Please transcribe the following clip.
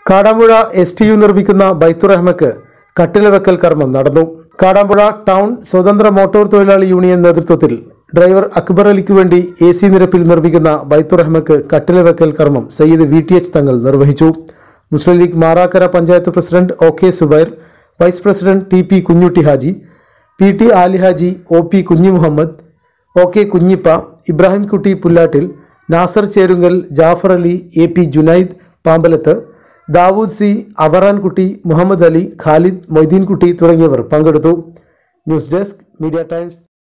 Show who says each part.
Speaker 1: Kadampuzha S T U നിർമ്മിക്കുന്ന ബൈത്തുറഹ്മക്ക് കട്ടിലവെക്കൽ കർമ്മം നടന്നു കാടാമ്പുഴ ടൗൺ സ്വതന്ത്ര മോട്ടോർ തൊഴിലാളി യൂണിയൻ നേതൃത്വത്തിൽ ഡ്രൈവർ അക്ബർ അലിക്ക് വേണ്ടി എ സി നിരപ്പിൽ നിർമ്മിക്കുന്ന ബൈത്തുറഹ്മക്ക് കട്ടിലവെക്കൽ കർമ്മം Sayyid V T H Thangal നിർവഹിച്ചു Muslim League Marakkara panchayat president O K Zubair vice president T P Kunhutty Haji P T Alihaji O P Kunhi Muhammad O K Kunhippa Ibrahimkutty Pullattil Nasar Cherunkal Jafar Ali A P Junaid Pampalath Dawood C Avarankutty Muhammad Ali Khalid Moideenkutty തുടങ്ങിയവർ പങ്കെടുത്തു ന്യൂസ് ഡെസ്ക് മീഡിയ ടൈംസ്